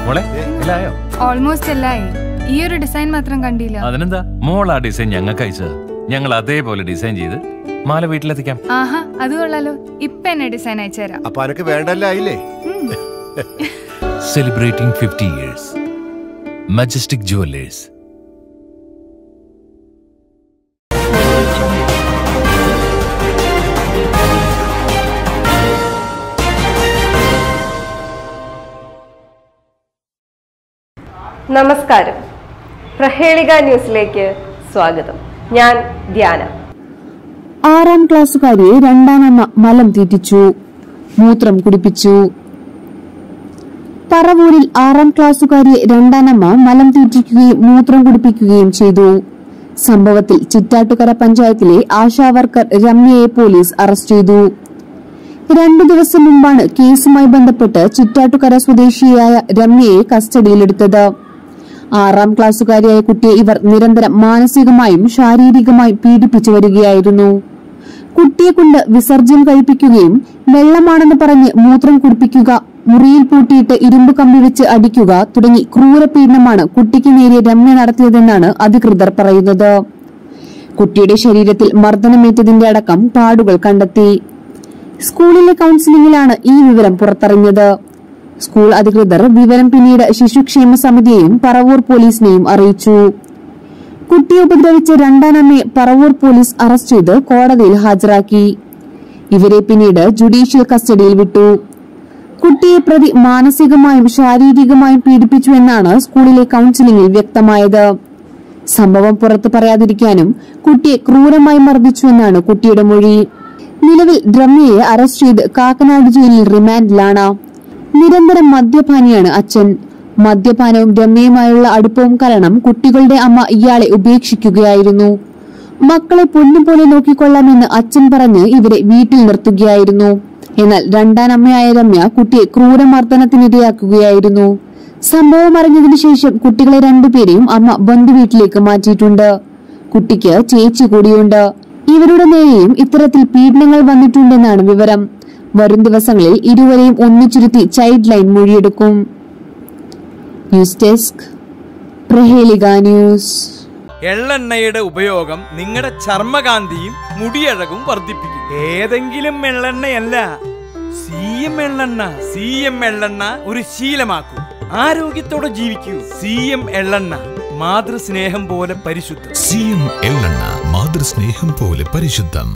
മോളെ ഇല്ലായോ ഓൾമോസ്റ്റ് എല്ലായി ഈ ഒരു ഡിസൈൻ മാത്രം കണ്ടില്ല അതിനെന്താ മോൾ ആ ഡിസൈൻ ഞങ്ങൾക്ക് അയച്ചത് ഞങ്ങൾ അതേപോലെ ഡിസൈൻ ചെയ്ത് മാല വീട്ടിലെത്തിക്കാം ആഹാ അത് കൊള്ളാലോ ഇപ്പൊ എന്നെ ഡിസൈൻ അയച്ചുതരാം അപ്പൊ അനക്ക് വേണ്ടല്ലായില്ലേ celebrating fifty years Majestic Jewellers നമസ്കാരം പ്രഹേളിക ന്യൂസിലേക്ക് സ്വാഗതം ഞാൻ ധ്യാന ആറാം ക്ലാസ്സുകാരിയെ രണ്ടാനമ്മ മലം തീറ്റിച്ചു മൂത്രം കുടിപ്പിച്ചു പറവൂരിൽ ആറാം ക്ലാസ്സുകാരിയെ രണ്ടാനമ്മ മലം തീറ്റിക്കുകയും മൂത്രം കുടിപ്പിക്കുകയും ചെയ്തു സംഭവത്തിൽ ചിറ്റാട്ടുകര പഞ്ചായത്തിലെ ആശാവർക്കർ രമ്യയെ പോലീസ് അറസ്റ്റ് ചെയ്തു രണ്ടു ദിവസം മുമ്പാണ് കേസുമായി ബന്ധപ്പെട്ട് ചിറ്റാട്ടുകര സ്വദേശിയായ രമ്യയെ കസ്റ്റഡിയിലെടുത്തത് ആറാം ക്ലാസ്സുകാരിയായ കുട്ടിയെ ഇവർ നിരന്തരം മാനസികമായും ശാരീരികമായും പീഡിപ്പിച്ചു വരികയായിരുന്നു കുട്ടിയെ കൊണ്ട് വിസർജ്യം കഴിപ്പിക്കുകയും വെള്ളമാണെന്ന് പറഞ്ഞ് മൂത്രം കുടിപ്പിക്കുക മുറിയിൽ പൂട്ടിയിട്ട് ഇരുമ്പ് കമ്പി വെച്ച് അടിക്കുക തുടങ്ങി ക്രൂരപീഡനമാണ് കുട്ടിക്ക് നേരെ രമ്യ നടത്തിയതെന്നാണ് അധികൃതർ പറയുന്നത് കുട്ടിയുടെ ശരീരത്തിൽ മർദ്ദനമേറ്റതിന്റെ അടക്കം പാടുകൾ കണ്ടെത്തി സ്കൂളിലെ കൌൺസിലിംഗിലാണ് ഈ വിവരം പുറത്തറിഞ്ഞത് സ്കൂൾ അധികൃതർ വിവരം പിന്നീട് ശിശുക്ഷേമ സമിതിയെയും പറവൂർ പോലീസിനെയും അറിയിച്ചു കുട്ടിയെ ഉപദ്രവിച്ച രണ്ടാനമ്മയെ പറവൂർ പോലീസ് അറസ്റ്റ് ചെയ്ത് കോടതിയിൽ ഹാജരാക്കി ഇവരെ പിന്നീട് ജുഡീഷ്യൽ കസ്റ്റഡിയിൽ വിട്ടു കുട്ടിയെ പ്രതി മാനസികമായും ശാരീരികമായും പീഡിപ്പിച്ചുവെന്നാണ് സ്കൂളിലെ കൌൺസിലിംഗിൽ വ്യക്തമായത് സംഭവം പുറത്തു പറയാതിരിക്കാനും കുട്ടിയെ ക്രൂരമായി മർദ്ദിച്ചുവെന്നാണ് കുട്ടിയുടെ മൊഴി നിലവിൽ രമ്യയെ അറസ്റ്റ് ചെയ്ത് കാക്കനാട് ജയിലിൽ റിമാൻഡിലാണ് നിരന്തരം മദ്യപാനിയാണ് അച്ഛൻ മദ്യപാനവും രമ്യയുമായുള്ള അടുപ്പവും കാരണം കുട്ടികളുടെ അമ്മ ഇയാളെ ഉപേക്ഷിക്കുകയായിരുന്നു മക്കളെ പൊന്നുപോലെ നോക്കിക്കൊള്ളാമെന്ന് അച്ഛൻ പറഞ്ഞ് ഇവരെ വീട്ടിൽ നിർത്തുകയായിരുന്നു എന്നാൽ രണ്ടാനമ്മയായ രമ്യ കുട്ടിയെ ക്രൂരമർദ്ദനത്തിനിരയാക്കുകയായിരുന്നു സംഭവം അറിഞ്ഞതിനു ശേഷം കുട്ടികളെ രണ്ടുപേരെയും അമ്മ ബന്ധുവീട്ടിലേക്ക് മാറ്റിയിട്ടുണ്ട് കുട്ടിക്ക് ചേച്ചി കൂടിയുണ്ട് ഇവരുടെ നേരെയും ഇത്തരത്തിൽ പീഡനങ്ങൾ വന്നിട്ടുണ്ടെന്നാണ് വിവരം വരും ദിവസങ്ങളിൽ ഇരുവരെയും ഒന്നിച്ചിരുത്തി ചൈൽഡ് ലൈൻ മൊഴിയെടുക്കും ന്യൂസ് ഡെസ്ക് പ്രഹേലിക ന്യൂസ് എള്ളെണ്ണയുടെ ഉപയോഗം നിങ്ങളുടെ ചർമ്മകാന്തിയും മുടിയഴകും വർദ്ധിപ്പിക്കും ഏതെങ്കിലും എള്ളെണ്ണയല്ല സി എം എള്ളെണ്ണ സി എം എള്ളെണ്ണ ഒരു ശീലമാക്കൂ ആരോഗ്യത്തോടെ ജീവിക്കൂ സി എം എള്ളെണ്ണ മാതൃസ്നേഹം പോലെ പരിശുദ്ധം സി എം എള്ളെണ്ണ മാതൃസ്നേഹം പോലെ പരിശുദ്ധം